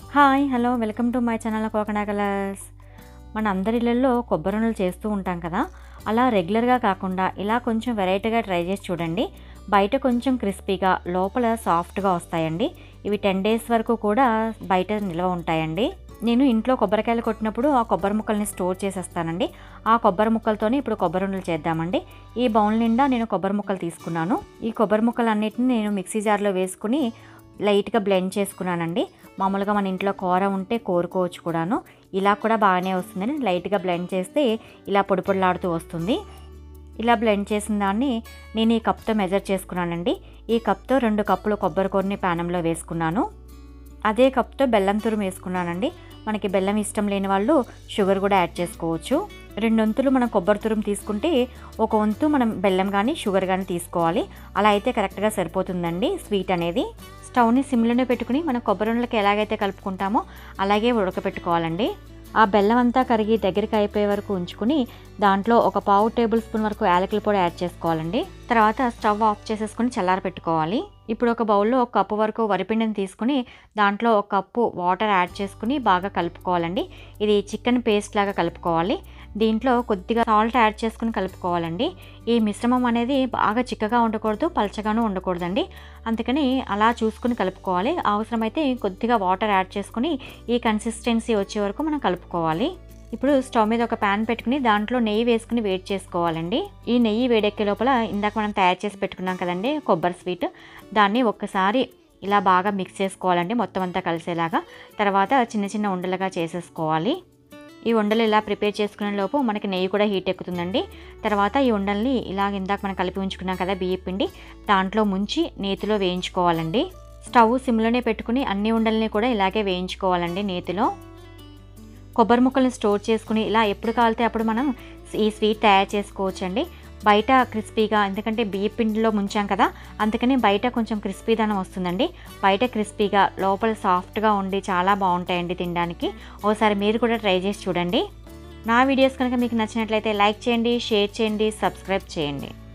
hi hello welcome to my channel Kokana colours మన అందరి ఇళ్ళల్లో కొబ్బరి ఉండలు చేస్తూ ఉంటాం కదా అలా రెగ్యులర్గా కాకుండా ఇలా కొంచెం వెరైటీగా ట్రై చేసి చూడండి బయట కొంచెం క్రిస్పీగా లోపల సాఫ్ట్గా వస్తాయండి ఇవి టెన్ డేస్ వరకు కూడా బయట నిల్వ ఉంటాయండి నేను ఇంట్లో కొబ్బరికాయలు కొట్టినప్పుడు ఆ కొబ్బరి ముక్కల్ని స్టోర్ చేసేస్తానండి ఆ కొబ్బరి ముక్కలతోనే ఇప్పుడు కొబ్బరి ఉండలు చేద్దామండి ఈ బౌల్ నిండా నేను కొబ్బరి ముక్కలు తీసుకున్నాను ఈ కొబ్బరి ముక్కలు అన్నిటిని నేను మిక్సీ జార్లో వేసుకుని లైట్గా బ్లెండ్ చేసుకున్నానండి మామూలుగా మన ఇంట్లో కూర ఉంటే కోరుకోవచ్చు కూడాను ఇలా కూడా బాగానే వస్తుందని లైట్గా బ్లెండ్ చేస్తే ఇలా పొడి పొడిలాడుతూ వస్తుంది ఇలా బ్లెండ్ చేసిన దాన్ని నేను ఈ కప్తో మెజర్ చేసుకున్నానండి ఈ కప్తో రెండు కప్పులు కొబ్బరి కూరని ప్యానంలో వేసుకున్నాను అదే కప్తో బెల్లం తురుము వేసుకున్నానండి మనకి బెల్లం ఇష్టం లేని వాళ్ళు షుగర్ కూడా యాడ్ చేసుకోవచ్చు రెండు వంతులు మనం కొబ్బరి తురుము తీసుకుంటే ఒక వంతు మనం బెల్లం కానీ షుగర్ కానీ తీసుకోవాలి అలా అయితే కరెక్ట్గా సరిపోతుందండి స్వీట్ అనేది స్టవ్ని సిమ్లోనే పెట్టుకుని మనం కొబ్బరి ఉండలకి ఎలాగైతే కలుపుకుంటామో అలాగే ఉడకపెట్టుకోవాలండి ఆ బెల్లం అంతా కరిగి దగ్గరికి అయిపోయే వరకు ఉంచుకుని దాంట్లో ఒక పావు టేబుల్ స్పూన్ వరకు యాలకుల పొడి యాడ్ చేసుకోవాలండి తర్వాత స్టవ్ ఆఫ్ చేసేసుకుని చల్లార పెట్టుకోవాలి ఇప్పుడు ఒక బౌల్లో ఒక కప్పు వరకు వరిపిండిని తీసుకుని దాంట్లో ఒక కప్పు వాటర్ యాడ్ చేసుకుని బాగా కలుపుకోవాలండి ఇది చికెన్ పేస్ట్ లాగా కలుపుకోవాలి దీంట్లో కొద్దిగా సాల్ట్ యాడ్ చేసుకుని కలుపుకోవాలండి ఈ మిశ్రమం అనేది బాగా చిక్కగా ఉండకూడదు పలచగాను ఉండకూడదండి అందుకని అలా చూసుకుని కలుపుకోవాలి అవసరమైతే కొద్దిగా వాటర్ యాడ్ చేసుకుని ఈ కన్సిస్టెన్సీ వచ్చే వరకు మనం కలుపుకోవాలి ఇప్పుడు స్టవ్ మీద ఒక ప్యాన్ పెట్టుకుని దాంట్లో నెయ్యి వేసుకుని వేడి చేసుకోవాలండి ఈ నెయ్యి వేడెక్కే లోపల ఇందాక మనం తయారు చేసి పెట్టుకున్నాం కదండి కొబ్బరి స్వీట్ దాన్ని ఒక్కసారి ఇలా బాగా మిక్స్ చేసుకోవాలండి మొత్తం అంతా కలిసేలాగా తర్వాత చిన్న చిన్న ఉండలుగా చేసేసుకోవాలి ఈ ఉండలు ఇలా ప్రిపేర్ చేసుకునే లోపు మనకి నెయ్యి కూడా హీట్ ఎక్కుతుందండి తర్వాత ఈ ఉండల్ని ఇలా ఇందాక మనం కలిపి ఉంచుకున్నాం కదా బియ్య పిండి దాంట్లో ముంచి నేతిలో వేయించుకోవాలండి స్టవ్ సిమ్లోనే పెట్టుకుని అన్ని ఉండల్ని కూడా ఇలాగే వేయించుకోవాలండి నేతిలో కొబ్బరి ముక్కల్ని స్టోర్ చేసుకుని ఇలా ఎప్పుడు కాలితే అప్పుడు మనం ఈ స్వీట్ తయారు చేసుకోవచ్చండి బయట క్రిస్పీగా ఎందుకంటే బియ్య పిండిలో ముంచాం కదా అందుకని బయట కొంచెం క్రిస్పీదనం వస్తుందండి బయట క్రిస్పీగా లోపల సాఫ్ట్గా ఉండి చాలా బాగుంటాయండి తినడానికి ఒకసారి మీరు కూడా ట్రై చేసి చూడండి నా వీడియోస్ కనుక మీకు నచ్చినట్లయితే లైక్ చేయండి షేర్ చేయండి సబ్స్క్రైబ్ చేయండి